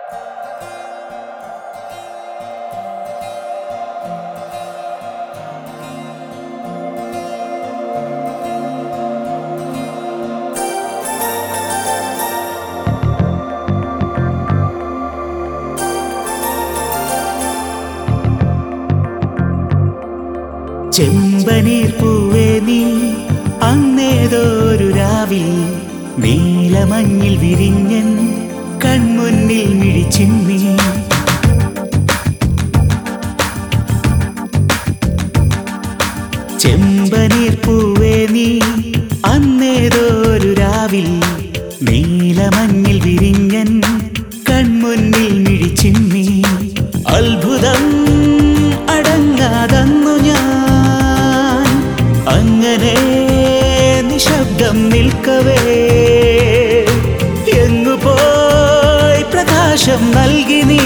ചെമ്പനീർ പൂവേ നീ അങ്ങേതോരു രാവിൽ നീലമഞ്ഞിൽ വിരിഞ്ഞൻ കൺമുന്നിൽ മിഴിച്ചിമ്മി ചെമ്പനീർ പൂവേ നീ അന്നേതോരു രാവിൽ നീലമഞ്ഞിൽ വിരിഞ്ഞൻ കൺമുന്നിൽ മിഴിച്ചിമ്മി അത്ഭുതം അടങ്ങാതന്നു ഞാൻ അങ്ങനെ നിശബ്ദം നിൽക്കവേ എങ്ങു പോയി പ്രകാശം നൽകി നീ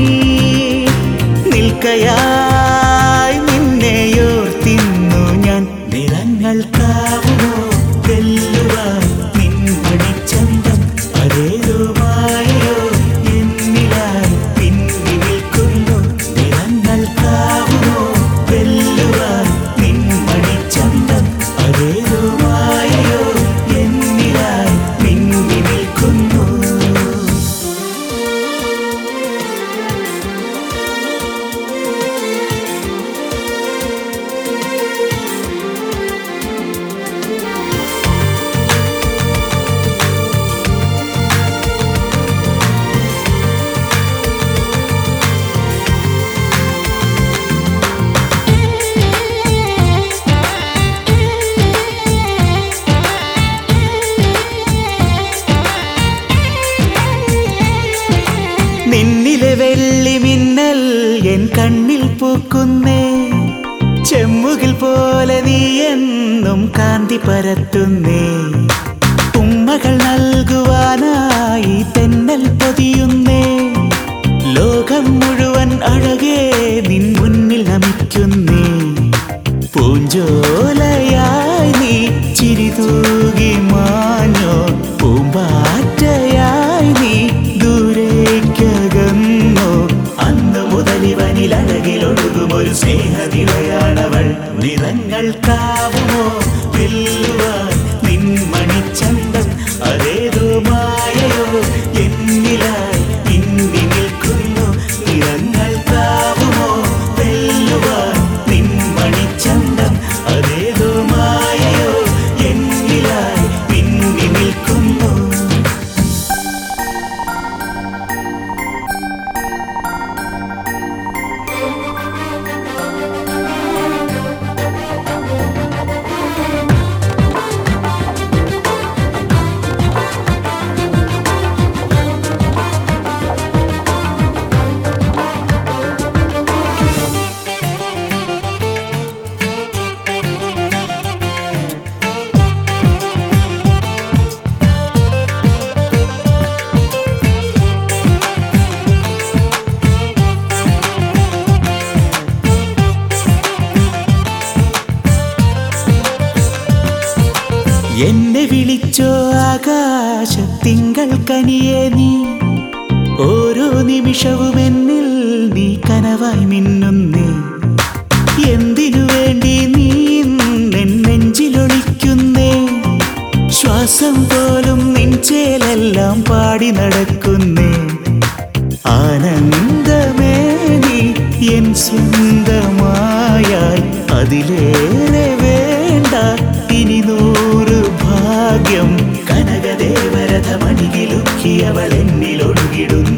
നിൽക്കയായി നിന്നെയോർത്തിന്നു ഞാൻ നിറങ്ങൾ കാവുമോ വെല്ലുവാൻ നിൻപടിച്ചന്തം അതേതുമായോ എന്നിലായി പിന്നി നിൽക്കുന്നു നിറങ്ങൾ കാവുമോ വെല്ലുവാൻ നിൻപടിച്ചന്തം അതേതുമായോ എന്നിലായി പിന്നി നിൽക്കുന്നു നിന്നിലെ വെള്ളി മിന്നൽ എൻ കണ്ണിൽ പൂക്കുന്നേ ചെമ്മുകിൽ പോലെ നീ എന്നും കാന്തി പരത്തുന്നേ ഉമ്മകൾ നൽകുവാനായി തെന്നൽ പൊതിയുന്നേ ലോകം മുഴുവൻ അഴകേ നിൻ മുന്നിൽ നമിക്കുന്നേ പൂഞ്ചോലയായി നീ ചിരിതൂകി മാഞ്ഞോ പൂമ്പാറ്റയായി നീ ദൂരേക്കകന്നോ അന്ന് മുതൽ ഇവനിൽ അഴകിലൊഴുകും ഒരു സ്നേഹനിളയാണവൾ നിറങ്ങൾ കാവുമോ വെല്ലുവാൻ നിൻ മണിച്ചന്തം അതേതോ മായയോ എന്നിലായി പിന്നി നിൽക്കുന്നു നിറങ്ങൾ കാവുമോ വെല്ലുവാൻ നിൻ മണിച്ചന്തം അതേതോ മായയോ എന്നിലായി പിന്നി നിൽക്കുന്നു എന്നെ വിളിച്ചോ ആകാശ തിങ്കൾ കനിയേ നീ ഓരോ നിമിഷവും എന്നിൽ നീ കനവായി മിന്നുന്നേ എന്തിനു വേണ്ടി നീ എൻ നെഞ്ചിലൊളിക്കുന്നേ ശ്വാസം പോലും നിൻചേലെല്ലാം പാടി നടക്കുന്നേ ആനന്ദമേ നീ എൻ സ്വന്തമായാൽ അതിലേറെ വേണ്ട ഇനി നൂറ് ഭാഗ്യം കനകദേവരഥമണികിലുക്കിയവൾ എന്നിലൊഴുകിടുന്നു